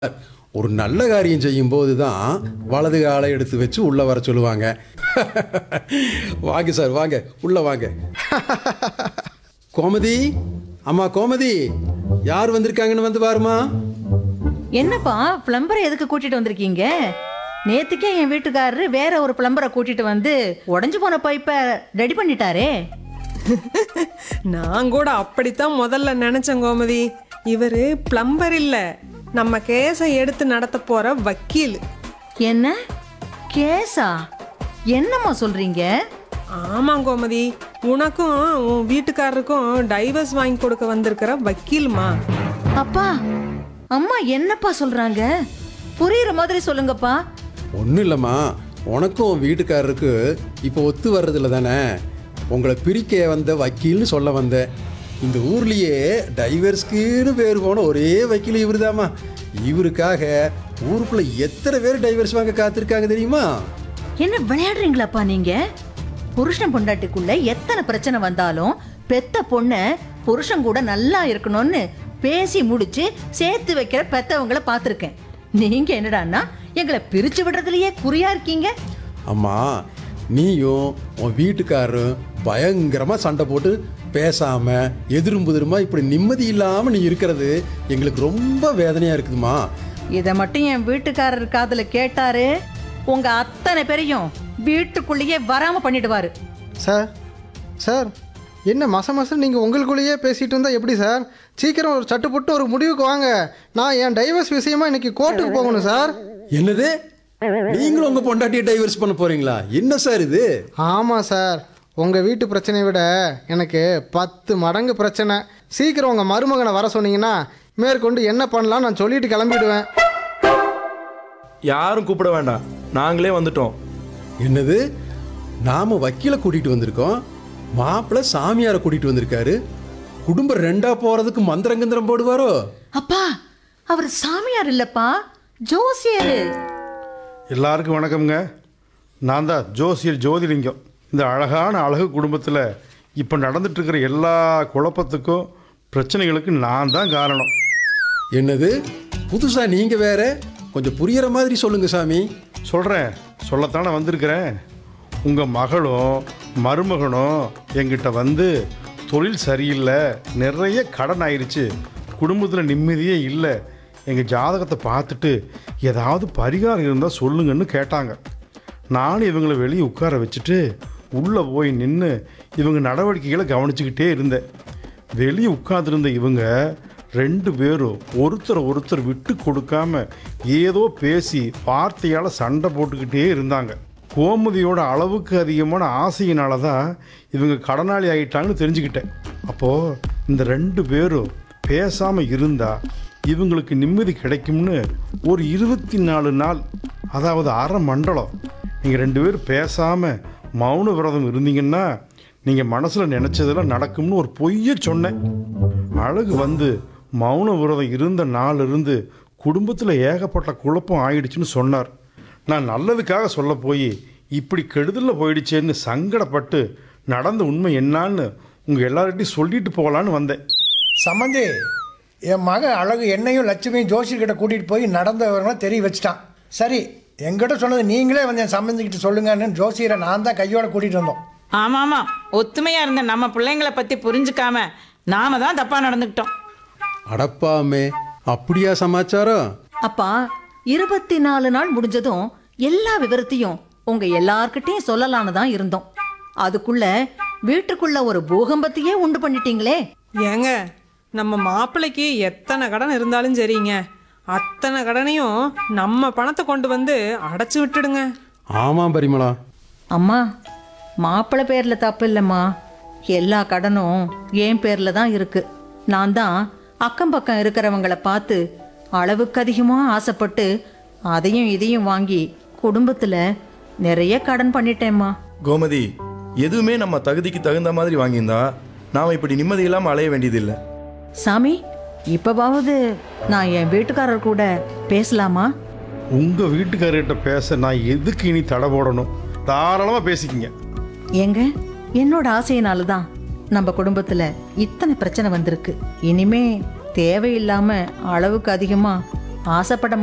ஒரு நல்ல காரியம் செய்யும்போது தான் வலது காலை எடுத்து வச்சு உள்ள வர சொல்லுவாங்க வாங்க சார் வாங்க உள்ள வாங்க கோமதி அம்மா கோமதி யார் வந்திருக்காங்கன்னு வந்து பாருமா என்னப்பா பிளம்பரை எதுக்கு கூட்டிட்டு வந்திருக்கீங்க நேத்துக்கே என் வீட்டுக்காரரு வேற ஒரு பிளம்பரை கூட்டிட்டு வந்து உடஞ்சு போன பைப்பை ரெடி பண்ணிட்டாரே நான் கூட அப்படித்தான் முதல்ல நினைச்சேன் கோமதி இவரு பிளம்பர் இல்ல நம்ம கேஸை எடுத்து நடத்த போற வக்கீல் என்ன கேஸா என்னம்மா சொல்றீங்க ஆமாம் கோமதி உனக்கும் உன் வீட்டுக்காரருக்கும் டைவர்ஸ் வாங்கி கொடுக்க வந்திருக்கிற வக்கீல்மா அப்பா அம்மா என்னப்பா சொல்றாங்க புரியுற மாதிரி சொல்லுங்கப்பா ஒன்றும் இல்லைம்மா உனக்கும் உன் வீட்டுக்காரருக்கு இப்போ ஒத்து வர்றதில்ல தானே உங்களை பிரிக்க வந்த வக்கீல்னு சொல்ல வந்தேன் இந்த ஊர்லேயே டைவர்ஸ்க்குன்னு பேர் போன ஒரே வக்கீல் இவருதாம்மா இவருக்காக ஊருக்குள்ள எத்தனை பேர் டைவர்ஸ் வாங்க காத்திருக்காங்க தெரியுமா என்ன விளையாடுறீங்களாப்பா நீங்க புருஷன் பொண்டாட்டிக்குள்ள எத்தனை பிரச்சனை வந்தாலும் பெத்த பொண்ணு புருஷன் கூட நல்லா இருக்கணும்னு பேசி முடிச்சு சேர்த்து வைக்கிற பெத்தவங்கள பார்த்துருக்கேன் நீங்க என்னடான்னா எங்களை பிரிச்சு விடுறதுலயே குறியா இருக்கீங்க அம்மா நீயும் உன் வீட்டுக்காரரும் பயங்கரமா சண்டை போட்டு பேசாம எதிரும் புதிருமா இப்படி நிம்மதி இல்லாம நீ இருக்கிறது எங்களுக்கு ரொம்ப வேதனையா இருக்குதுமா இதை மட்டும் என் வீட்டுக்காரர் காதுல கேட்டாரு உங்க அத்தனை பேரையும் வீட்டுக்குள்ளேயே வராம பண்ணிடுவாரு சார் சார் என்ன மச மசம் நீங்கள் உங்களுக்குள்ளேயே பேசிகிட்டு இருந்தால் எப்படி சார் சீக்கிரம் ஒரு சட்டு போட்டு ஒரு முடிவுக்கு வாங்க நான் என் டைவர்ஸ் விஷயமா இன்னைக்கு கோர்ட்டுக்கு போகணும் சார் என்னது நீங்களும் உங்க பொண்டாட்டியை டைவர்ஸ் பண்ண போறீங்களா என்ன சார் இது ஆமாம் சார் உங்கள் வீட்டு பிரச்சனையை விட எனக்கு பத்து மடங்கு பிரச்சனை சீக்கிரம் உங்கள் மருமகனை வர சொன்னீங்கன்னா மேற்கொண்டு என்ன பண்ணலாம் நான் சொல்லிட்டு கிளம்பிடுவேன் யாரும் கூப்பிட வேண்டாம் நாங்களே வந்துட்டோம் என்னது நாம வக்கீல கூட்டிட்டு வந்திருக்கோம் மாப்பிள்ளை சாமியாரை கூட்டிட்டு வந்திருக்காரு குடும்பம் ரெண்டா போறதுக்கு மந்திரங்கந்திரம் போடுவாரோ அப்பா அவர் சாமியார் இல்லப்பா ஜோசியரு எல்லாருக்கும் வணக்கம்ங்க நான் தான் ஜோசியர் ஜோதிலிங்கம் இந்த அழகான அழகு குடும்பத்தில் இப்போ நடந்துட்டுருக்கிற எல்லா குழப்பத்துக்கும் பிரச்சனைகளுக்கு நான் தான் காரணம் என்னது புதுசா நீங்க வேற கொஞ்சம் புரியற மாதிரி சொல்லுங்க சாமி சொல்கிறேன் சொல்லத்தானே வந்திருக்கிறேன் உங்கள் மகளும் மருமகனும் எங்கிட்ட வந்து தொழில் சரியில்லை நிறைய கடன் ஆயிடுச்சு குடும்பத்தில் நிம்மதியே இல்லை எங்கள் ஜாதகத்தை பார்த்துட்டு ஏதாவது பரிகாரம் இருந்தால் சொல்லுங்கன்னு கேட்டாங்க நானும் இவங்களை வெளியே உட்கார வச்சுட்டு உள்ளே போய் நின்று இவங்க நடவடிக்கைகளை கவனிச்சுக்கிட்டே இருந்தேன் வெளியே உட்கார்ந்திருந்த இவங்க ரெண்டு பேரும் ஒருத்தர் ஒருத்தர் விட்டு கொடுக்காம ஏதோ பேசி வார்த்தையால் சண்டை போட்டுக்கிட்டே இருந்தாங்க கோமதியோட அளவுக்கு அதிகமான ஆசையினால தான் இவங்க கடனாளி ஆயிட்டாங்கன்னு தெரிஞ்சுக்கிட்டேன் அப்போது இந்த ரெண்டு பேரும் பேசாமல் இருந்தா இவங்களுக்கு நிம்மதி கிடைக்கும்னு ஒரு இருபத்தி நாலு நாள் அதாவது அரை மண்டலம் நீங்கள் ரெண்டு பேரும் பேசாமல் மௌன விரதம் இருந்தீங்கன்னா நீங்கள் மனசில் நினச்சதெல்லாம் நடக்கும்னு ஒரு பொய்ய சொன்னேன் அழகு வந்து மௌன விரதம் இருந்த நாள் இருந்து குடும்பத்தில் ஏகப்பட்ட குழப்பம் ஆயிடுச்சுன்னு சொன்னார் நான் நல்லதுக்காக சொல்ல போய் இப்படி கெடுதலில் போயிடுச்சேன்னு சங்கடப்பட்டு நடந்த உண்மை என்னான்னு உங்கள் எல்லார்கிட்டையும் சொல்லிட்டு போகலான்னு வந்தேன் சம்மந்தி என் மகன் அழகு என்னையும் லட்சுமியும் ஜோசியர்கிட்ட கூட்டிகிட்டு போய் நடந்த விவரம்லாம் தெரிய வச்சுட்டான் சரி என்கிட்ட சொன்னது நீங்களே வந்து என் சம்மந்திக்கிட்ட சொல்லுங்கன்னு ஜோசியரை நான் தான் கையோட கூட்டிகிட்டு வந்தோம் ஆமா ஆமா ஒத்துமையா இருந்த நம்ம பிள்ளைங்களை பத்தி புரிஞ்சுக்காம நாம தான் தப்பா நடந்துக்கிட்டோம் அடப்பாமே அப்படியா சமாச்சாரம் அப்பா இருபத்தி நாலு நாள் முடிஞ்சதும் எல்லா விவரத்தையும் உங்க எல்லார்கிட்டயும் சொல்லலான்னு தான் இருந்தோம் அதுக்குள்ள வீட்டுக்குள்ள ஒரு பூகம்பத்தையே உண்டு பண்ணிட்டீங்களே ஏங்க நம்ம மாப்பிள்ளைக்கு எத்தனை கடன் இருந்தாலும் சரிங்க அத்தனை கடனையும் நம்ம பணத்தை கொண்டு வந்து அடைச்சு விட்டுடுங்க ஆமாம் பரிமளா அம்மா மாப்பிள்ளை பேர்ல தப்பு இல்லைம்மா எல்லா கடனும் என் பேர்ல தான் இருக்கு நான் தான் அக்கம் பக்கம் இருக்கிறவங்கள பார்த்து அளவுக்கு அதிகமாக ஆசைப்பட்டு அதையும் இதையும் வாங்கி குடும்பத்துல நிறைய கடன் பண்ணிட்டேம்மா கோமதி எதுவுமே நம்ம தகுதிக்கு தகுந்த மாதிரி வாங்கியிருந்தா நாம் இப்படி நிம்மதி இல்லாமல் அலைய வேண்டியதில்லை சாமி இப்பவாவது நான் என் வீட்டுக்காரர் கூட பேசலாமா உங்கள் வீட்டுக்காரர்கிட்ட பேச நான் எதுக்கு இனி தடை போடணும் தாராளமாக பேசிக்கிங்க ஏங்க என்னோட ஆசையினால தான் நம்ம குடும்பத்துல இத்தனை பிரச்சனை வந்திருக்கு இனிமே தேவையில்லாம அளவுக்கு அதிகமா ஆசைப்பட